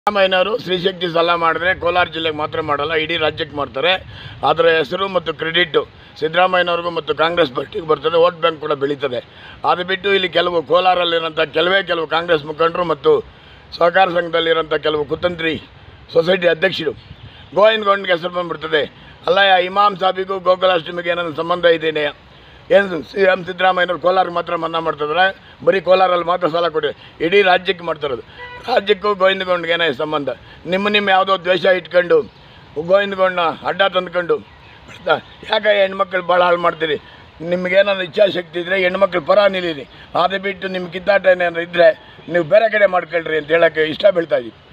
ಸಿದ್ದರಾಮಯ್ಯನವರು ಸ್ತ್ರೀಶಕ್ತಿ ಸಲ ಮಾಡಿದ್ರೆ ಕೋಲಾರ ಜಿಲ್ಲೆಗೆ ಮಾತ್ರ ಮಾಡಲ್ಲ ಇಡೀ ರಾಜ್ಯಕ್ಕೆ ಮಾಡ್ತಾರೆ ಅದರ ಹೆಸರು ಮತ್ತು ಕ್ರೆಡಿಟ್ಟು ಸಿದ್ದರಾಮಯ್ಯನವ್ರಿಗೂ ಮತ್ತು ಕಾಂಗ್ರೆಸ್ ಪಾರ್ಟಿಗೆ ಬರ್ತದೆ ವೋಟ್ ಬ್ಯಾಂಕ್ ಕೂಡ ಬೆಳೀತದೆ ಅದು ಬಿಟ್ಟು ಇಲ್ಲಿ ಕೆಲವು ಕೋಲಾರಲ್ಲಿರೋಂಥ ಕೆಲವೇ ಕೆಲವು ಕಾಂಗ್ರೆಸ್ ಮುಖಂಡರು ಮತ್ತು ಸಹಕಾರ ಸಂಘದಲ್ಲಿರೋಂಥ ಕೆಲವು ಕುತಂತ್ರಿ ಸೊಸೈಟಿ ಅಧ್ಯಕ್ಷರು ಗೋವಿಂದ ಗೌಡ್ಗೆ ಹೆಸರು ಬಂದ್ಬಿಡ್ತದೆ ಅಲ್ಲ ಇಮಾಮ್ ಸಾಬಿಗೂ ಗೋಕುಲಾಷ್ಟಮಿಗೆ ಏನಾದ್ರು ಸಂಬಂಧ ಇದೇನೆ ಏನು ಸಿ ಎಂ ಸಿದ್ದರಾಮಯ್ಯನವ್ರು ಕೋಲಾರಕ್ಕೆ ಮಾತ್ರ ಮನ್ನಾ ಮಾಡ್ತಿದ್ರೆ ಬರೀ ಕೋಲಾರಲ್ಲಿ ಮಾತ್ರ ಸಾಲ ಕೊಡಿ ಇಡೀ ರಾಜ್ಯಕ್ಕೆ ಮಾಡ್ತಿರೋದು ರಾಜ್ಯಕ್ಕೂ ಗೋವಿಂದಗೌಡ್ಗೆ ಏನೇ ಸಂಬಂಧ ನಿಮ್ಮ ನಿಮ್ಮ ಯಾವುದೋ ದ್ವೇಷ ಇಟ್ಕೊಂಡು ಗೋವಿಂದಗೌಡನ ಅಡ್ಡ ತಂದ್ಕೊಂಡು ಅರ್ಥ ಯಾಕೆ ಹೆಣ್ಮಕ್ಳು ಭಾಳ ಹಾಳು ಮಾಡ್ತೀರಿ ನಿಮಗೇನಾದ್ರು ಇಚ್ಛಾಶಕ್ತಿ ಇದ್ದರೆ ಹೆಣ್ಮಕ್ಳು ಪರ ನಿಲ್ಲೀರಿ ಅದು ಬಿಟ್ಟು ನಿಮ್ಮ ಕಿತ್ತಾಟ ಏನಾದ್ರು ಇದ್ದರೆ ನೀವು ಬೇರೆ ಕಡೆ ಮಾಡ್ಕೊಳ್ರಿ ಅಂತ ಹೇಳೋಕ್ಕೆ ಇಷ್ಟ ಬೀಳ್ತಾ ಇದ್ದೀವಿ